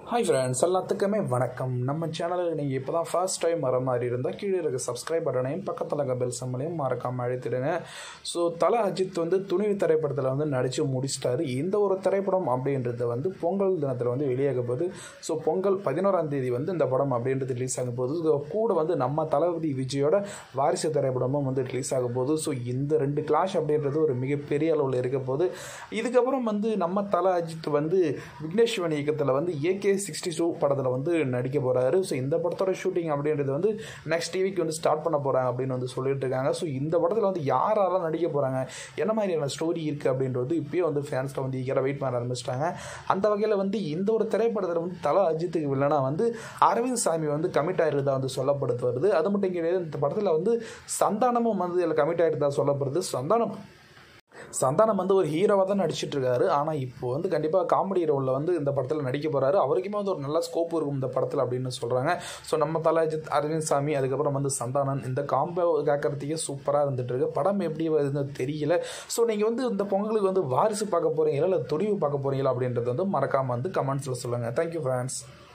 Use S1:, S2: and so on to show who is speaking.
S1: hi friends எல்லாத்துக்குமே வணக்கம் நம்ம சேனலில் நீங்கள் இப்போ தான் ஃபர்ஸ்ட் டைம் வர மாதிரி இருந்தால் கீழே இருக்க சப்ஸ்கிரைப் பட்டனையும் பக்கத்தில் இருக்க பெல் சம்மளையும் மறக்காமல் அழைத்திடுங்க ஸோ தல அஜித் வந்து துணிவு திரைப்படத்தில் வந்து நடித்து முடிச்சிட்டாரு இந்த ஒரு திரைப்படம் அப்படின்றது வந்து பொங்கல் தினத்தில் வந்து வெளியாக போகுது ஸோ பொங்கல் பதினோராம் தேதி வந்து இந்த படம் அப்படின்றது ரிலீஸ் ஆக போகுது So, கூட வந்து நம்ம தளபதி விஜயோட வாரிசு திரைப்படமும் வந்து ரிலீஸ் ஆக போகுது ஸோ இந்த ரெண்டு கிளாஷ் அப்படின்றது ஒரு மிகப்பெரிய அளவில் இருக்க போகுது இதுக்கப்புறம் வந்து நம்ம தல அஜித் வந்து விக்னேஸ்வன் இயக்கத்தில் வந்து ஏகே சிக்ஸ்டி டூ படத்தில் வந்து நடிக்க போகிறாரு ஸோ இந்த படத்தோட ஷூட்டிங் அப்படின்றது வந்து நெக்ஸ்ட் வீக் வந்து ஸ்டார்ட் பண்ண போகிறாங்க அப்படின்னு வந்து சொல்லிட்டு இருக்காங்க ஸோ இந்த படத்தில் வந்து யாரெல்லாம் நடிக்க போகிறாங்க என்ன மாதிரியான ஸ்டோரி இருக்குது அப்படின்றது இப்போயே வந்து ஃபேன்ஸில் வந்து ஈகராக வெயிட் பண்ண ஆரம்பிச்சிட்டாங்க அந்த வகையில் வந்து இந்த ஒரு திரைப்படத்தில் வந்து தல அஜித்துக்கு இல்லைனா வந்து அரவிந்த் சாமி வந்து கமிட் ஆகிருந்தா வந்து சொல்லப்படுது வருது அது மட்டும் கிடையாது இந்த படத்தில் வந்து சந்தானமும் வந்து இதில் கமிட் ஆகிருந்தா சொல்லப்படுது சந்தானம் சந்தானம் வந்து ஒரு ஹீரோவாக தான் நடிச்சிட்டு இருக்காரு ஆனால் இப்போ வந்து கண்டிப்பாக காமெடி ரோலில் வந்து இந்த படத்தில் நடிக்க போகிறாரு அவருக்குமே வந்து ஒரு நல்ல ஸ்கோப் இருக்கும் இந்த படத்தில் அப்படின்னு சொல்கிறாங்க ஸோ நம்ம தலாஜித் அரவிந்த் சாமி அதுக்கப்புறம் வந்து சந்தானன் இந்த காம்போ கேட்கறதுக்கே சூப்பராக இருந்துட்டு இருக்கு படம் எப்படி வருதுன்னு தெரியல ஸோ நீங்கள் வந்து இந்த பொங்கலுக்கு வந்து வாரிசு பார்க்க போகிறீங்களா இல்லை துணிவு பார்க்க போகிறீங்களா அப்படின்றது வந்து மறக்காமல் வந்து கமெண்ட்ஸில் சொல்லுங்கள் தேங்க்யூ ஃப்ரெண்ட்ஸ்